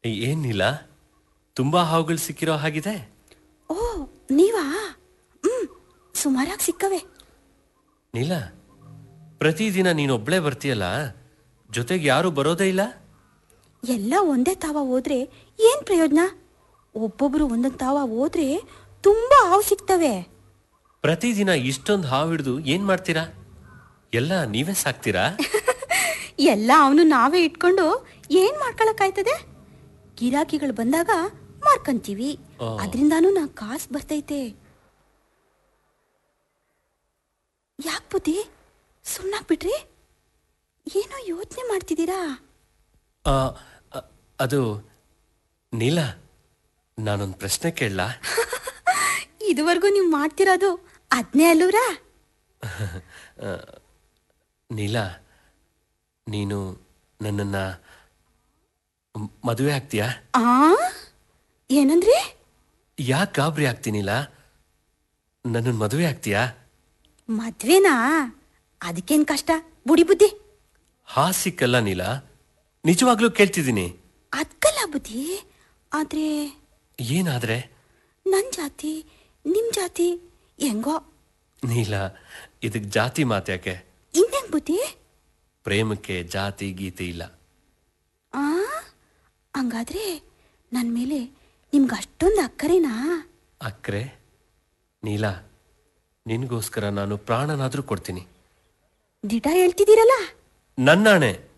ಏನಿಲ್ಲ ತುಂಬಾ ಹಾವುಗಳು ಸಿಕ್ಕಿರೋ ಹಾಗಿದೆ ಓ ನೀವಾ ಹ್ಮ್ ಸುಮಾರಾಗಿ ಸಿಕ್ಕವೆ ನೀಲ ಪ್ರತಿದಿನ ನೀನೊಬ್ಳೇ ಬರ್ತೀಯಲ್ಲ ಜೊತೆಗೆ ಯಾರು ಬರೋದೇ ಇಲ್ಲ ಎಲ್ಲ ಒಂದೇ ತಾವ ಹೋದ್ರೆ ಏನ್ ಪ್ರಯೋಜನ ಒಬ್ಬೊಬ್ರು ಒಂದೊಂದ್ ತಾವ ಹೋದ್ರೆ ತುಂಬಾ ಹಾವು ಸಿಗ್ತವೆ ಪ್ರತಿದಿನ ಇಷ್ಟೊಂದು ಹಾವು ಹಿಡಿದು ಏನ್ ಮಾಡ್ತೀರಾ ಎಲ್ಲ ನೀವೇ ಸಾಕ್ತೀರಾ ಎಲ್ಲ ಅವನು ನಾವೇ ಇಟ್ಕೊಂಡು ಏನ್ ಮಾಡ್ಕೊಳಕ್ಕಾಯ್ತದೆ ಗಿರಾಕಿಗಳು ಬಂದಾಗ ಮಾರ್ಕಂತೀವಿ ಓ. ಅದ್ರಿಂದಾನು ನಾ ಕಾಸು ಬರ್ತೈತೆ ಯಾಕ್ ಬುದ್ಧಿ ಸುಮ್ಮನಾಗ್ಬಿಟ್ರಿ ಏನೋ ಯೋಚನೆ ಮಾಡ್ತಿದ್ದೀರಾ ಆ, ಅ- ಅದು ನೀಲ ನಾನೊಂದು ಪ್ರಶ್ನೆ ಕೇಳಲಾ ಇದುವರೆಗೂ ನೀವು ಮಾಡ್ತಿರೋದು ಅದ್ನೇ ಅಲ್ಲೂರಾ ನೀಲ ನೀನು ನನ್ನನ್ನ ಮ್- ಮದುವೆ ಆಗ್ತೀಯಾ ಆ ಏನಂದ್ರಿ ಯಾಕೆ ಗಾಬರಿ ಆಗ್ತೀನಿಲ್ಲ ನನ್ನನ್ನು ಮದುವೆ ಆಗ್ತೀಯಾ ಮದ್ವೆನಾ ಅದಕ್ಕೇನ್ ಕಷ್ಟ ಬುಡಿ ಬುದ್ಧಿ ಹಾಸಿಕ್ಕಲ್ಲ ನೀಲ ನಿಜವಾಗ್ಲೂ ಕೇಳ್ತಿದ್ದೀನಿ ಅದ್ಕಲ್ಲ ಬುದ್ಧಿ ಆದ್ರೆ ಏನಾದ್ರೆ ನನ್ ಜಾತಿ ನಿಮ್ ಜಾತಿ ಹೆಂಗೋ ನೀಲ ಇದಕ್ ಜಾತಿ ಮಾತ್ಯಾಕೆ ಇನ್ನೆಂಗ್ ಬುದ್ಧಿ ಪ್ರೇಮಕ್ಕೆ ಜಾತಿ ಗೀತೆ ಇಲ್ಲ ಆ ಹಂಗಾದ್ರೆ ನನ್ ಮೇಲೆ ನಿಮ್ಗೆ ಅಷ್ಟೊಂದು ಅಕ್ಕರೇನಾ ಅಕ್ರೆ ನೀಲ ನಿನಗೋಸ್ಕರ ನಾನು ಪ್ರಾಣನಾದ್ರೂ ಕೊಡ್ತೀನಿ ದಿಟ ಹೇಳ್ತಿದ್ದೀರಲ್ಲ ನನ್ನಾಣೆ